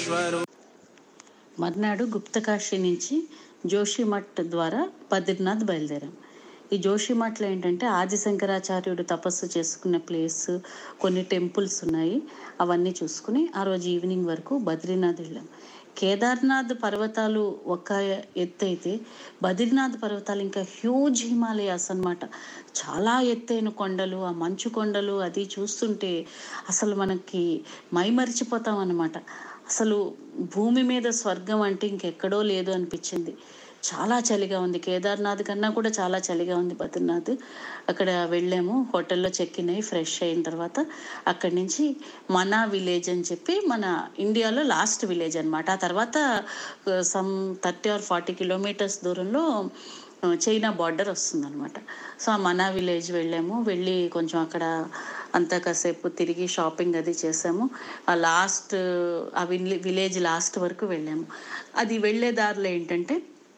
మహేశ్వరు మర్నాడు గుప్తకాశీ నుంచి జోషిమఠ్ ద్వారా బద్రీనాథ్ బయలుదేరాం ఈ జోషిమఠ్లో ఏంటంటే ఆది శంకరాచార్యుడు తపస్సు చేసుకున్న ప్లేస్ కొన్ని టెంపుల్స్ ఉన్నాయి అవన్నీ చూసుకుని ఆ రోజు ఈవినింగ్ వరకు బద్రీనాథ్ వెళ్ళాం కేదార్నాథ్ పర్వతాలు ఒక ఎత్తు అయితే బద్రీనాథ్ పర్వతాలు ఇంకా హ్యూజ్ హిమాలయాస్ అన్నమాట చాలా ఎత్తైన కొండలు ఆ మంచు కొండలు అది చూస్తుంటే అసలు మనకి మైమరిచిపోతాం అన్నమాట అసలు భూమి మీద స్వర్గం అంటే ఇంకెక్కడో లేదు అనిపించింది చాలా చలిగా ఉంది కేదార్నాథ్ కన్నా కూడా చాలా చలిగా ఉంది బద్రీనాథ్ అక్కడ వెళ్ళాము హోటల్లో చెక్ ఇన్ అయ్యి ఫ్రెష్ అయిన తర్వాత అక్కడి నుంచి మనా విలేజ్ అని చెప్పి మన ఇండియాలో లాస్ట్ విలేజ్ అన్నమాట ఆ తర్వాత some thirty or forty kilometres దూరంలో ఆ, చైనా బార్డర్ వస్తుందన్నమాట సో ఆ మనా విలేజ్ వెళ్ళాము వెళ్ళి కొంచెం అక్కడ అంతా కాసేపు తిరిగి షాపింగ్ అది చేసాము ఆ లాస్ట్ ఆ విల్- విలేజ్ లాస్ట్ వరకు వెళ్ళాము అది వెళ్ళే దారిలో ఏంటంటే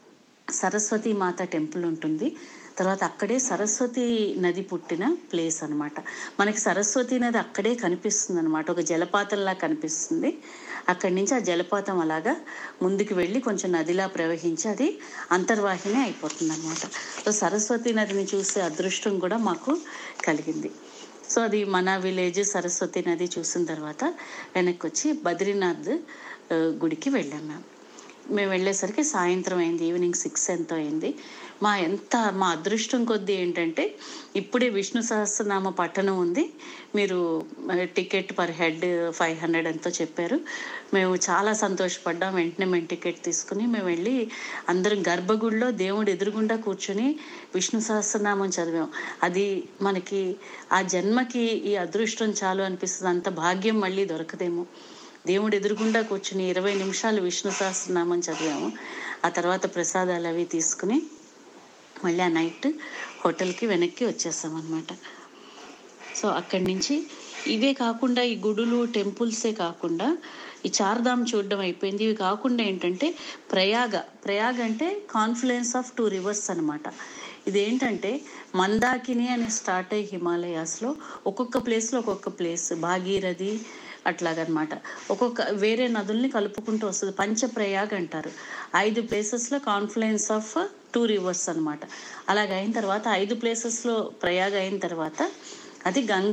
సరస్వతి మాత టెంపుల్ ఉంటుంది తర్వాత అక్కడే సరస్వతి నది పుట్టిన ప్లేస్ అన్నమాట మనకి సరస్వతి నది అక్కడే కనిపిస్తుంది అనమాట ఒక జలపాతంలా కనిపిస్తుంది అక్కడి నుంచి ఆ జలపాతం అలాగా ముందుకు వెళ్ళి కొంచెం నదిలా ప్రవహించి అది అంతర్వాహిని అయిపోతుంది అనమాట సో సరస్వతి నదిని చూసే అదృష్టం కూడా మాకు కలిగింది సో అది మన విలేజ్ సరస్వతి నది చూసిన తర్వాత వెనక్కి వచ్చి బద్రీనాథ్ ఆ, గుడికి వెళ్ళాం మేము మేము వెళ్ళేసరికి సాయంత్రం అయింది ఈవినింగ్ సిక్స్ ఎంతో అయింది మా ఎంత మా అదృష్టం కొద్దీ ఏంటంటే ఇప్పుడే విష్ణు సహస్రనామ పట్టణం ఉంది మీరు ticket per head five hundred ఎంతో చెప్పారు మేము చాలా సంతోషపడ్డాం వెంటనే మేము టికెట్ తీసుకుని మేము వెళ్ళి అందరం గర్భగుడిలో దేవుడు ఎదురుగుండా కూర్చొని విష్ణు సహస్రనామం చదివాం అది మనకి ఆ జన్మకి ఈ అదృష్టం చాలు అనిపిస్తుంది అంత భాగ్యం మళ్ళీ దొరకదేమో దేవుడు ఎదురుగుండా కూర్చుని ఇరవై నిమిషాలు విష్ణు సహస్రనామం చదివాము ఆ తర్వాత ప్రసాదాలు అవి తీసుకుని మళ్ళీ ఆ నైట్ హోటల్కి వెనక్కి వచ్చేసాం అనమాట సో అక్కడి నుంచి ఇవే కాకుండా ఈ గుడులు టెంపుల్సే కాకుండా ఈ చార్ధామ్ చూడడం అయిపోయింది ఇవి కాకుండా ఏంటంటే ప్రయాగ ప్రయాగ అంటే కాన్ఫ్లుయెన్స్ ఆఫ్ టూ రివర్స్ అనమాట ఇదేంటంటే మందాకిని అని స్టార్ట్ అయ్యి హిమాలయాస్లో ఒక్కొక్క ప్లేస్లో ఒక్కొక్క ప్లేస్ భాగీరథి అట్లాగనమాట ఒక్కొక్క వేరే నదుల్ని కలుపుకుంటూ వస్తుంది పంచప్రయాగ్ అంటారు ఐదు ప్లేసెస్లో కాన్ఫ్లుయెన్స్ ఆఫ్ టూ రివర్స్ అనమాట అలాగ అయిన తర్వాత ఐదు ప్లేసెస్లో ప్రయాగ్ అయిన తర్వాత అది గంగా